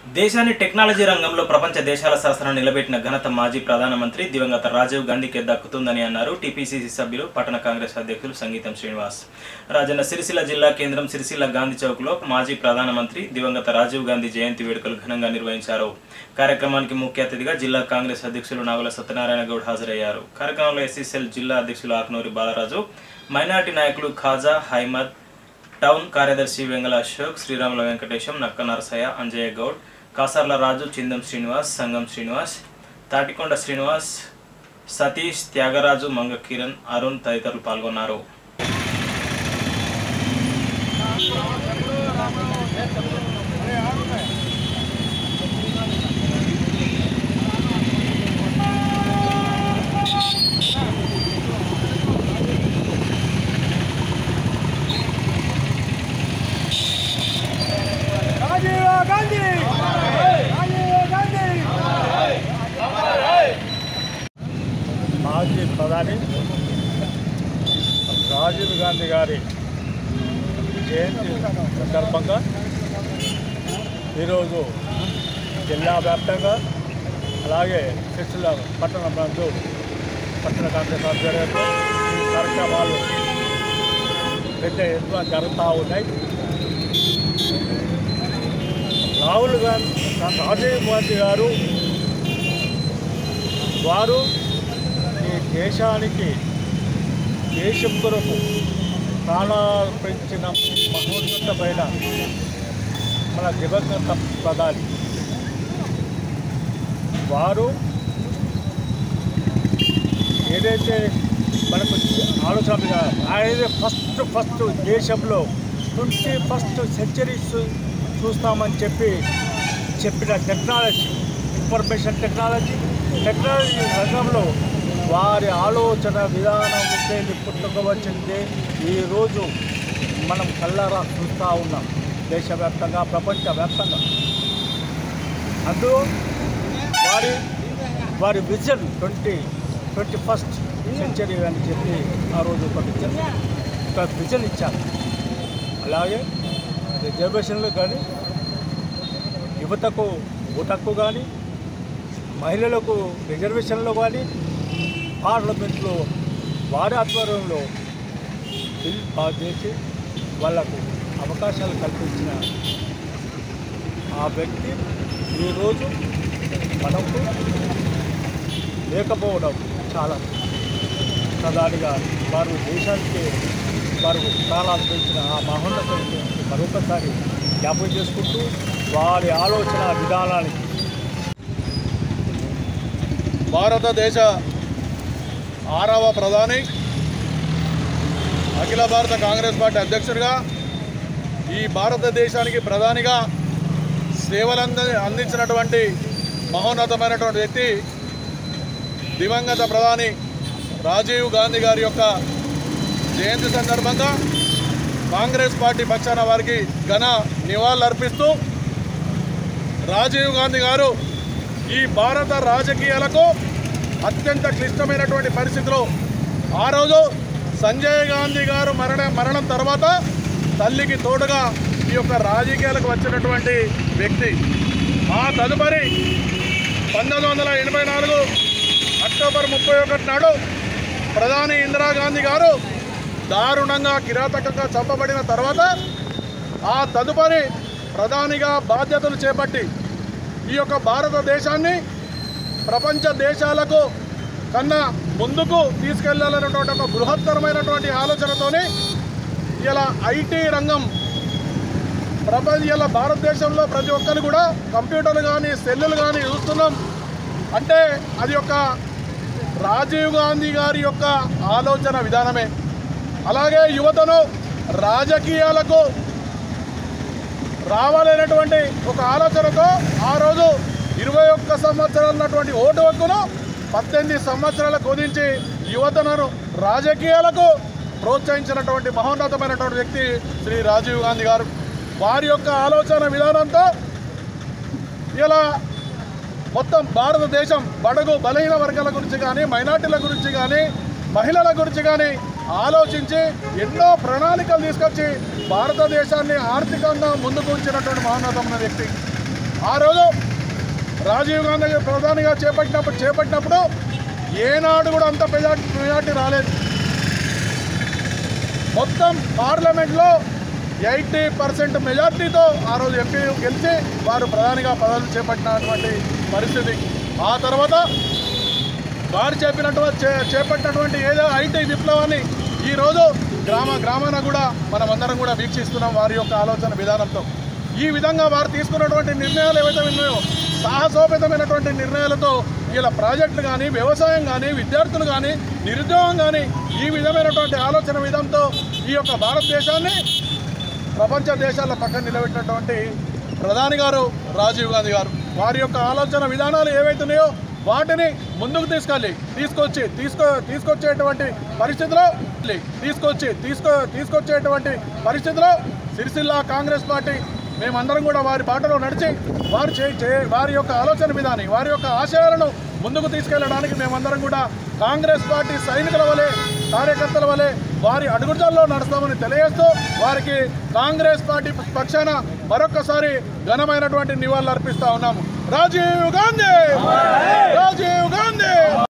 దేశాన్ని టెక్నాలజీ రంగంలో ప్రపంచ దేశాల శాస్త్రాన్ని నిలబెట్టిన ఘనత మాజీ ప్రధానమంత్రి దివంగత రాజీవ్ గాంధీకే దక్కుతుందని అన్నారు టీపీసీసీ సభ్యులు పట్టణ కాంగ్రెస్ అధ్యక్షులు సంగీతం శ్రీనివాస్ రాజన్న సిరిసిల్ల జిల్లా కేంద్రం సిరిసిల్ల గాంధీ చౌక్లో మాజీ ప్రధానమంత్రి దివంగత రాజీవ్ గాంధీ జయంతి వేడుకలు ఘనంగా నిర్వహించారు కార్యక్రమానికి ముఖ్య అతిథిగా జిల్లా కాంగ్రెస్ అధ్యక్షులు నాగుల సత్యనారాయణ గౌడ్ హాజరయ్యారు కార్యక్రమంలో ఎస్సీసీఎల్ జిల్లా అధ్యక్షులు ఆకునూరి బాలరాజు మైనార్టీ నాయకులు ఖాజా హైమద్ టౌన్ కార్యదర్శి వెంగళ అశోక్ శ్రీరాముల వెంకటేశం నక్క నరసయ్య అంజయ్య గౌడ్ కాసర్ల రాజు చిందం శ్రీనివాస్ సంగం శ్రీనివాస్ తాటికొండ శ్రీనివాస్ సతీష్ త్యాగరాజు మంగ కిరణ్ అరుణ్ తదితరులు పాల్గొన్నారు రాజీవ్ గాంధీ రాజీవ్ గాంధీ మాజీ ప్రధాని రాజీవ్ గాంధీ గారి జయంతి సందర్భంగా ఈరోజు జిల్లా వ్యాప్తంగా అలాగే సిరిసిల్ల పట్టణ నందు పట్టణ కాంగ్రెస్ ఆధ్వర్యంలో ఈ కార్యక్రమాలు పెద్ద ఎత్తున జరుగుతూ ఉన్నాయి రాహుల్ గాంధీ రాజీవ్ గాంధీ గారు వారు ఈ దేశానికి దేశం కొరకు ప్రాణార్పించిన మహోన్నతమైన మన దివంగత ప్రధాని వారు ఏదైతే మనకు ఆలోచన మీద ఆయన ఫస్ట్ ఫస్ట్ దేశంలో ట్వంటీ ఫస్ట్ సెంచరీ చూస్తామని చెప్పి చెప్పిన టెక్నాలజీ ఇన్ఫర్మేషన్ టెక్నాలజీ టెక్నాలజీ రంగంలో వారి ఆలోచన విధానం ఉండేది పుట్టుకోవచ్చింది ఈరోజు మనం కళ్ళారా చూస్తూ ఉన్నాం దేశవ్యాప్తంగా ప్రపంచవ్యాప్తంగా అందులో వారి వారి vision twenty twenty first century అని చెప్పి ఆ రోజు ఒక విజన్ ఒక విజన్ ఇచ్చారు అలాగే రిజర్వేషన్లు కానీ యువతకు ఓటక్కు కానీ మహిళలకు రిజర్వేషన్లు కానీ పార్లమెంట్లో వారి ఆధ్వర్యంలో బిల్ పాస్ చేసి వాళ్లకు అవకాశాలు కల్పించిన ఆ వ్యక్తి ఈరోజు మనకు లేకపోవడం చాలా ప్రధానిగా వారు దేశానికి వారు ప్రాణాలు పెంచిన ఆ మహోన్నత మరొకసారి జ్ఞాపకం చేసుకుంటూ వారి ఆలోచన విధానానికి భారతదేశ ఆరవ ప్రధాని అఖిల భారత కాంగ్రెస్ పార్టీ అధ్యక్షుడిగా ఈ భారతదేశానికి ప్రధానిగా సేవలంద అందించినటువంటి మహోన్నతమైనటువంటి వ్యక్తి దివంగత ప్రధాని రాజీవ్ గాంధీ గారి యొక్క జయంతి సందర్భంగా కాంగ్రెస్ పార్టీ పక్షాన వారికి ఘన నివాళులర్పిస్తూ రాజీవ్ గాంధీ గారు ఈ భారత రాజకీయాలకు అత్యంత క్లిష్టమైనటువంటి పరిస్థితిలో ఆ రోజు సంజయ్ గాంధీ గారు మరణ మరణం తర్వాత తల్లికి తోడుగా ఈ యొక్క రాజకీయాలకు వచ్చినటువంటి వ్యక్తి ఆ తదుపరి పంతొమ్మిది వందల ఎనభై నాలుగు అక్టోబర్ ముప్పై ఒకటి నాడు ప్రధాని ఇందిరాగాంధీ గారు దారుణంగా కిరాతకంగా చంపబడిన తర్వాత ఆ తదుపరి ప్రధానిగా బాధ్యతలు చేపట్టి ఈ యొక్క భారతదేశాన్ని ప్రపంచ దేశాలకు కన్నా ముందుకు తీసుకెళ్లాలన్నటువంటి ఒక బృహత్తరమైనటువంటి ఆలోచనతోని ఇలా ఐటీ రంగం ప్రపంచ ఇలా భారతదేశంలో ప్రతి ఒక్కరు కూడా కంప్యూటర్లు కానీ సెల్లులు కానీ చూస్తున్నాం అంటే అది ఒక రాజీవ్ గాంధీ గారి యొక్క ఆలోచన విధానమే అలాగే యువతను రాజకీయాలకు రావాలనేటువంటి ఒక ఆలోచనతో ఆ రోజు ఇరవై ఒక్క సంవత్సరాలు ఉన్నటువంటి ఓటు హక్కును పద్దెనిమిది సంవత్సరాలకు కుదించి యువతను రాజకీయాలకు ప్రోత్సహించినటువంటి మహోన్నతమైనటువంటి వ్యక్తి శ్రీ రాజీవ్ గాంధీ గారు వారి యొక్క ఆలోచన విధానంతో ఇలా మొత్తం భారతదేశం బడుగు బలహీన వర్గాల గురించి కానీ మైనార్టీల గురించి కానీ మహిళల గురించి కానీ ఆలోచించి ఎన్నో ప్రణాళికలు తీసుకొచ్చి భారతదేశాన్ని ఆర్థికంగా ముందుకు ఉంచినటువంటి మహోన్నతమైన వ్యక్తి ఆ రోజు రాజీవ్ గాంధీ గారు ప్రధానిగా చేపట్టినప్పుడు చేపట్టినప్పుడు ఏనాడు కూడా అంత మెజార్టీ మెజార్టీ రాలేదు మొత్తం పార్లమెంట్లో ఎయిటీ పర్సెంట్ మెజార్టీతో ఆ రోజు ఎంపీ గెలిచి వారు ప్రధానిగా పదవులు చేపట్టినటువంటి పరిస్థితి ఆ తర్వాత వారు చెప్పినటువంటి చే- చేపట్టినటువంటి ఏదో ఐటీ విప్లవాన్ని ఈరోజు గ్రామ గ్రామాన కూడా మనమందరం కూడా వీక్షిస్తున్నాం వారి యొక్క ఆలోచన విధానంతో ఈ విధంగా వారు తీసుకున్నటువంటి నిర్ణయాలు ఏవైతే ఉన్నాయో సాహసోపేతమైనటువంటి నిర్ణయాలతో ఇలా ప్రాజెక్టులు కానీ వ్యవసాయం కానీ విద్యార్థులు కానీ నిరుద్యోగం కానీ ఈ విధమైనటువంటి ఆలోచన విధానంతో ఈ యొక్క భారతదేశాన్ని ప్రపంచ దేశాల పక్కన నిలబెట్టినటువంటి ప్రధాని గారు రాజీవ్ గాంధీ గారు వారి యొక్క ఆలోచన విధానాలు ఏవైతున్నాయో వాటిని ముందుకు తీసుకెళ్ళి తీసుకొచ్చి తీసుకో తీసుకొచ్చేటువంటి పరిస్థితిలో తీసుకొచ్చి తీసుకో తీసుకొచ్చేటువంటి పరిస్థితిలో సిరిసిల్ల కాంగ్రెస్ పార్టీ మేమందరం కూడా వారి బాటలో నడిచి వారు చే చే- వారి యొక్క ఆలోచన విధాని వారి యొక్క ఆశయాలను ముందుకు తీసుకెళ్ళడానికి మేమందరం కూడా కాంగ్రెస్ పార్టీ సైనికుల వలె కార్యకర్తల వలె వారి అడుగుజాల్లో నడుస్తామని తెలియజేస్తూ వారికి కాంగ్రెస్ పార్టీ పక్షాన మరొక్కసారి ఘనమైనటువంటి నివాళులు అర్పిస్తా ఉన్నాము రాజీవ్ గాంధీ రాజీవ్ గాంధీ